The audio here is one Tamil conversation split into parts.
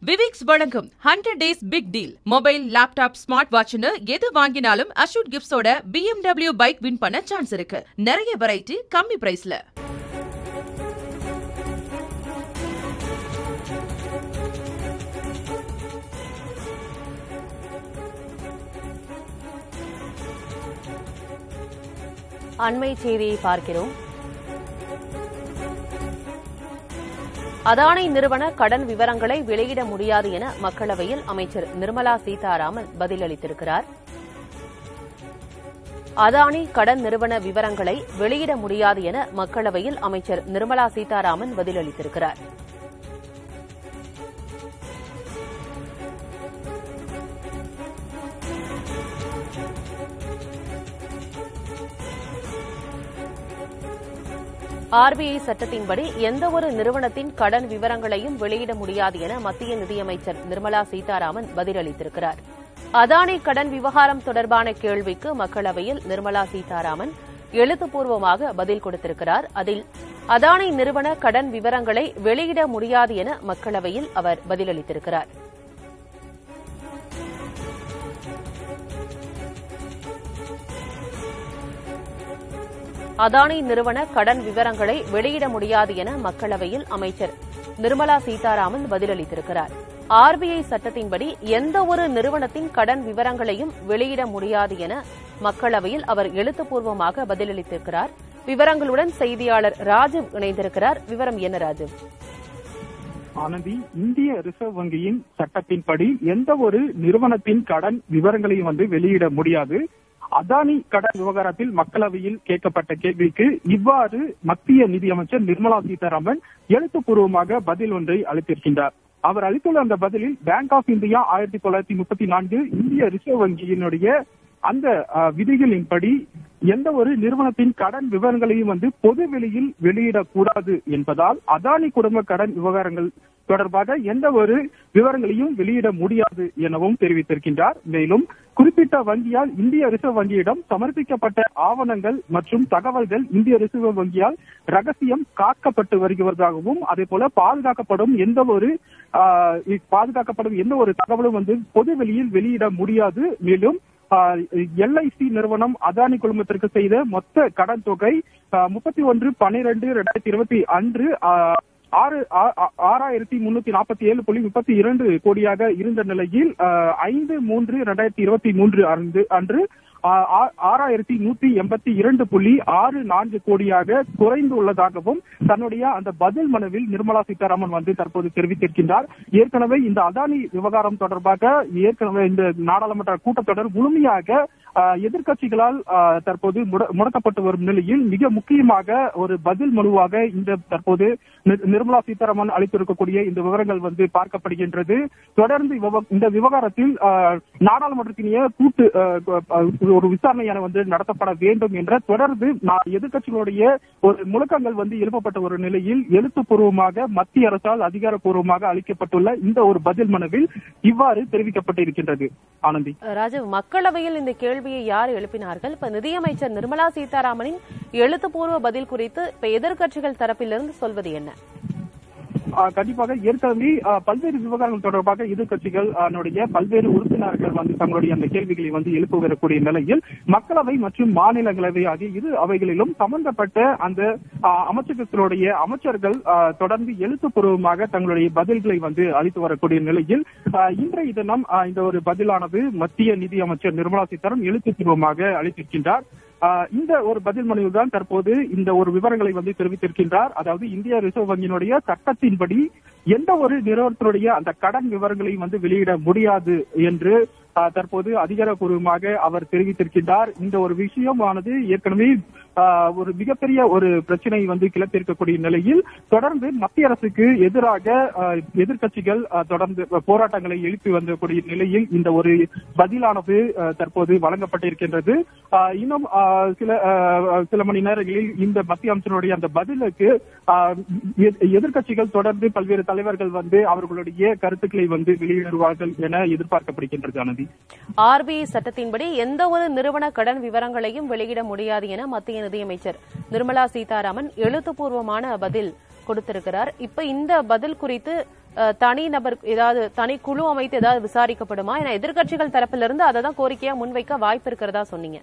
விவிக்ஸ் வழங்கும் hundred days big deal mobile laptop smart வாட்ச்னு எது வாங்கினாலும் அஷூட் கிஃப்ட்ஸோட BMW பைக் வின் பண்ண சான்ஸ் இருக்கு நிறைய வெரைட்டி கம்மி பிரைஸ்ல அண்மை செய்தியை பார்க்கிறோம் அதானி நிறுவன கடன் விவரங்களை வெளியிட முடியாது என மக்களவையில் அமைச்சர் நிர்மலா சீதாராமன் பதிலளித்திருக்கிறார் அதானி கடன் நிறுவன விவரங்களை வெளியிட முடியாது என மக்களவையில் அமைச்சர் நிர்மலா சீதாராமன் பதிலளித்திருக்கிறார் ஆர்பிஐ சட்டத்தின்படி எந்தவொரு நிறுவனத்தின் கடன் விவரங்களையும் வெளியிட முடியாது என மத்திய நிதியமைச்சர் நிர்மலா சீதாராமன் பதிலளித்திருக்கிறார் அதானி கடன் விவகாரம் தொடர்பான கேள்விக்கு மக்களவையில் நிர்மலா சீதாராமன் எழுத்துப்பூர்வமாக பதில் கொடுத்திருக்கிறார் அதில் அதானி நிறுவன கடன் விவரங்களை வெளியிட முடியாது என மக்களவையில் அவர் பதிலளித்திருக்கிறார் அதானி நிறுவன கடன் விவரங்களை வெளியிட முடியாது என மக்களவையில் அமைச்சர் நிர்மலா சீதாராமன் பதிலளித்திருக்கிறார் ஆர்பிஐ சட்டத்தின்படி எந்த ஒரு நிறுவனத்தின் கடன் விவரங்களையும் வெளியிட முடியாது என மக்களவையில் அவர் எழுத்துப்பூர்வமாக பதிலளித்திருக்கிறார் விவரங்களுடன் செய்தியாளர் ராஜீவ் இணைந்திருக்கிறார் விவரம் என்ன ராஜீவ் ஆனந்தி இந்திய ரிசர்வ் வங்கியின் சட்டத்தின்படி எந்த ஒரு நிறுவனத்தின் கடன் விவரங்களையும் வந்து வெளியிட முடியாது அதானி கடன் விவகாரத்தில் மக்களவையில் கேட்கப்பட்ட கேள்விக்கு இவ்வாறு மத்திய நிதியமைச்சர் நிர்மலா சீதாராமன் எழுத்துப்பூர்வமாக பதில் ஒன்றை அளித்திருக்கின்றார் அவர் அளித்துள்ள அந்த பதிலில் பேங்க் ஆஃப் இந்தியா ஆயிரத்தி தொள்ளாயிரத்தி முப்பத்தி நான்கு இந்திய ரிசர்வ் வங்கியினுடைய அந்த அஹ், விதிகளின்படி எந்த ஒரு நிறுவனத்தின் கடன் விவரங்களையும் வந்து பொது வெளியில் வெளியிடக்கூடாது என்பதால் அதானி குடும்ப கடன் விவகாரங்கள் தொடர்பாக எந்த ஒரு விவரங்களையும் வெளியிட முடியாது எனவும் தெரிவித்திருக்கின்றார் மேலும் குறிப்பிட்ட வங்கியால் இந்திய ரிசர்வ் வங்கியிடம் சமர்ப்பிக்கப்பட்ட ஆவணங்கள் மற்றும் தகவல்கள் இந்திய ரிசர்வ் வங்கியால் ரகசியம் காக்கப்பட்டு வருகிறதாகவும் அதே போல பாதுகாக்கப்படும் எந்த ஒரு ஆஹ், பாதுகாக்கப்படும் எந்த ஒரு தகவலும் வந்து பொது வெளியில் வெளியிட முடியாது மேலும் எல்ஐசி நிறுவனம் அதானி குழுமத்திற்கு செய்த மொத்த கடன் தொகை முப்பத்தி ஒன்று பன்னிரண்டு ரெண்டாயிரத்தி இருபத்தி அன்று ஆஹ், ஆறு ஆ- ஆ- ஆறாயிரத்தி முன்னூத்தி நாற்பத்தி ஏழு புள்ளி முப்பத்தி இரண்டு கோடியாக இருந்த நிலையில் ஆஹ், ஐந்து மூன்று ரெண்டாயிரத்தி இருபத்தி மூன்று அன்று அன்று ஆ- ஆ- ஆறாயிரத்தி நூத்தி எண்பத்தி இரண்டு புள்ளி ஆறு நான்கு கோடியாக குறைந்து உள்ளதாகவும் தன்னுடைய அந்த பதில் மனுவில் நிர்மலா சீதாராமன் வந்து தற்போது தெரிவித்திருக்கின்றார் ஏற்கனவே இந்த அதானி விவகாரம் தொடர்பாக ஏற்கனவே இந்த நாடாளுமன்ற கூட்டத்தொடர் முழுமையாக ஆ, எதிர்க்கட்சிகளால் ஆ, தற்போது முட- முடக்கப்பட்டு வரும் நிலையில் மிக முக்கியமாக ஒரு பதில் மனுவாக இந்த தற்போது நிர்- நிர்மலா சீதாராமன் அளித்திருக்கக்கூடிய இந்த விவரங்கள் வந்து பார்க்கப்படுகின்றது தொடர்ந்து விவ- இந்த விவகாரத்தில் ஆ, நாடாளுமன்றத்திலேயே கூட்டு ஆ, ஆ, ஒரு விசாரணையான வந்து நடத்தப்பட வேண்டும் என்ற தொடர்ந்து நா- எதிர்க்கட்சிகளுடைய ஒரு முழக்கங்கள் வந்து எழுப்பப்பட்ட ஒரு நிலையில் எழுத்துப்பூர்வமாக மத்திய அரசால் அதிகாரப்பூர்வமாக அளிக்கப்பட்டுள்ள இந்த ஒரு பதில் மனுவில் இவ்வாறு தெரிவிக்கப்பட்டு இருக்கின்றது ஆனந்தி ராஜீவ் மக்களவையில் இந்த கேள்வியை யார் எழுப்பினார்கள் இப்ப நிதியமைச்சர் நிர்மலா சீதாராமனின் எழுத்துப்பூர்வ பதில் குறித்து இப்ப எதிர்க்கட்சிகள் தரப்பிலிருந்து சொல்வது என்ன ஆஹ் கண்டிப்பாக ஏற்கனவே ஆஹ் பல்வேறு விவகாரங்கள் தொடர்பாக எதிர்க்கட்சிகள் அதனுடைய பல்வேறு உறுப்பினர்கள் வந்து தங்களுடைய அந்த கேள்விகளை வந்து எழுப்ப வரக்கூடிய நிலையில் மக்களவை மற்றும் மாநிலங்களவை ஆகிய இரு அவைகளிலும் சம்பந்தப்பட்ட அந்த ஆஹ் அமைச்சகத்தினுடைய அமைச்சர்கள் ஆஹ் தொடர்ந்து எழுத்துப்பூர்வமாக தங்களுடைய பதில்களை வந்து அளித்து வரக்கூடிய நிலையில் ஆஹ் இன்றைய தினம் ஆஹ் இந்த ஒரு பதிலானது மத்திய நிதி அமைச்சர் நிர்மலா சீதாராமன் எழுத்துப்பூர்வமாக அளித்திருக்கின்றார் ஆஹ் இந்த ஒரு பதில் மனுவில் தான் தற்போது இந்த ஒரு விவரங்களை வந்து தெரிவித்திருக்கின்றார் அதாவது இந்திய ரிசர்வ் வங்கியினுடைய சட்டத்தின்படி எந்த ஒரு நிறுவனத்தினுடைய அந்த கடன் விவரங்களையும் வந்து வெளியிட முடியாது என்று ஆஹ் தற்போது அதிகாரப்பூர்வமாக அவர் தெரிவித்திருக்கின்றார் இந்த ஒரு விஷயமானது ஏற்கனவே ஆஹ் ஒரு மிகப்பெரிய ஒரு பிரச்சனை வந்து கிளப்பியிருக்கக்கூடிய நிலையில் தொடர்ந்து மத்திய அரசுக்கு எதிராக ஆஹ் எதிர்க்கட்சிகள் ஆஹ் தொடர்ந்து போராட்டங்களை எழுப்பி வந்தக்கூடிய நிலையில் இந்த ஒரு பதிலானது ஆஹ் தற்போது வழங்கப்பட்டிருக்கின்றது ஆஹ் இன்னும் ஆஹ் சில ஆஹ் சில மணி நேரங்களில் இந்த மத்திய அமைச்சருடைய அந்த பதிலுக்கு ஆஹ் எ- எதிர்க்கட்சிகள் தொடர்ந்து பல்வேறு தலைவர்கள் வந்து அவர்களுடைய கருத்துக்களை வந்து வெளியிடுவார்கள் என எதிர்பார்க்கப்படுகின்றது ஆனந்தி ஆர்பிஐ சட்டத்தின்படி எந்த ஒரு நிறுவன கடன் விவரங்களையும் வெளியிட முடியாது என மத்திய நிதியமைச்சர் நிர்மலா சீதாராமன் எழுத்துப்பூர்வமான பதில் கொடுத்திருக்கிறார் இப்ப இந்த பதில் குறித்து அஹ், தனி நபர் ஏதாவது தனி குழு அமைத்து ஏதாவது விசாரிக்கப்படுமா ஏன்னா எதிர்க்கட்சிகள் தரப்பிலிருந்து இருந்து அதை தான் கோரிக்கையா முன்வைக்க வாய்ப்பு இருக்கிறதா சொன்னீங்க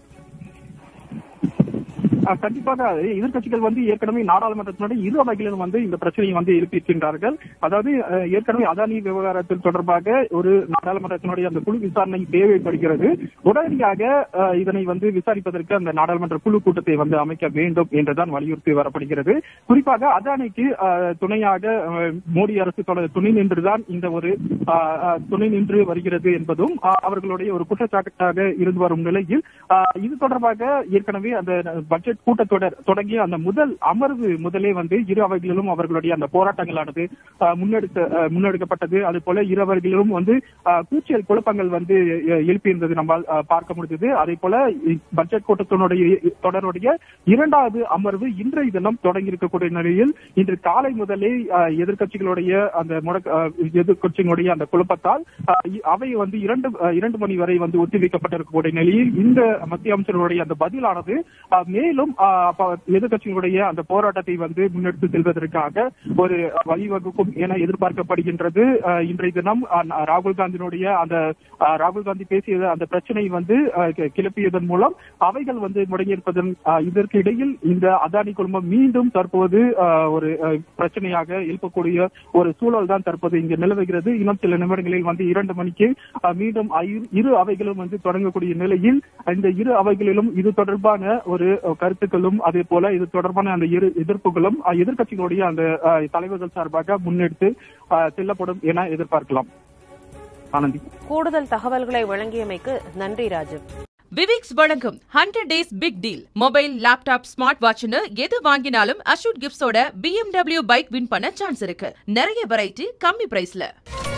அஹ் கண்டிப்பாக எதிர்க்கட்சிகள் வந்து ஏற்கனவே நாடாளுமன்றத்தினுடைய இரு அவைகளிலும் வந்து இந்த பிரச்சனையை வந்து எழுப்பியிருக்கின்றார்கள் அதாவது அஹ், ஏற்கனவே அதானி விவகாரத்தில் தொடர்பாக ஒரு நாடாளுமன்றத்தினுடைய அந்த குழு விசாரணை தேவைப்படுகிறது உடனடியாக அஹ், இதனை வந்து விசாரிப்பதற்கு அந்த நாடாளுமன்ற குழு கூட்டத்தை வந்து அமைக்க வேண்டும் என்றுதான் வலியுறுத்தி வரப்படுகிறது குறிப்பாக அதானிக்கு அஹ், துணையாக அஹ், மோடி அரசு தொடர் துணை நின்றுதான் இந்த ஒரு அஹ், அஹ், துணை நின்று வருகிறது என்பதும் அஹ், அவர்களுடைய ஒரு குற்றச்சாட்டாக இருந்து வரும் நிலையில் அஹ், இது தொடர்பாக ஏற்கனவே அந்த பட்ஜெட் கூட்டத்தொடர் தொடங்கிய அந்த முதல் அமர்வு முதலே வந்து இரு அவைகளிலும் அவர்களுடைய அந்த போராட்டங்களானது அஹ், முன்னெடுத்த அஹ், முன்னெடுக்கப்பட்டது அது போல இரு அவைகளிலும் வந்து அஹ், கூச்சல் குழப்பங்கள் வந்து அஹ், எழுப்பியிருந்தது நம்மால் அஹ், பார்க்க முடிந்தது அதே போல இ- பட்ஜெட் கூட்டத்தினுடைய இ- தொடருடைய இரண்டாவது அமர்வு இன்றைய தினம் தொடங்கி இருக்கக்கூடிய நிலையில் இன்று காலை முதலே அஹ், எதிர்க்கட்சிகளுடைய அந்த முடக்க அஹ், எதிர்க்கட்சிகளுடைய அந்த குழப்பத்தால் அஹ், இ- அவை வந்து இரண்டு அஹ், இரண்டு மணி வரை வந்து ஒத்திவைக்கப்பட்டிருக்கக்கூடிய நிலையில் இந்த மத்திய அமைச்சர்களுடைய அந்த பதிலானது அஹ், மேலும் அஹ், அப்ப எதிர்க்கட்சிகளுடைய அந்த போராட்டத்தை வந்து முன்னெடுத்து செல்வதற்காக ஒரு வழிவகுக்கும் என எதிர்பார்க்கப்படுகின்றது அஹ், இன்றைய தினம் அஹ், ராகுல் காந்தியினுடைய அந்த அஹ், ராகுல் காந்தி பேசிய அந்த பிரச்சனை வந்து அஹ், கி- கிளப்பியதன் மூலம் அவைகள் வந்து முடங்கியிருப்பதன் அஹ், இதற்கு இடையில் இந்த அதானி குழுமம் மீண்டும் தற்போது அஹ், ஒரு அஹ், பிரச்சனையாக எழுப்பக்கூடிய ஒரு சூழல் தான் தற்போது இங்கு நிலவுகிறது இன்னும் சில நிமிடங்களில் வந்து இரண்டு மணிக்கு அஹ், மீண்டும் ஐ- இரு அவைகளும் வந்து தொடங்கக்கூடிய நிலையில் இந்த இரு அவைகளிலும் இது தொடர்பான ஒரு அஹ், கருத்துக்களும் அதே போல இது தொடர்பான அந்த இரு எதிர்ப்புகளும் அஹ், எதிர்க்கட்சிகளுடைய அந்த அஹ், தலைவர்கள் சார்பாக முன்னெடுத்து அஹ், செல்லப்படும் என எதிர்பார்க்கலாம் ஆனந்தி கூடுதல் தகவல்களை வழங்கியமைக்கு நன்றி ராஜீவ் விவிக்ஸ் வழங்கும் hundred days big deal mobile laptop smart வாட்ச்னு எது வாங்கினாலும் அஷூட் கிஃப்ட்ஸோட BMW பைக் வின் பண்ண சான்ஸ் இருக்கு நிறைய வெரைட்டி கம்மி பிரைஸ்ல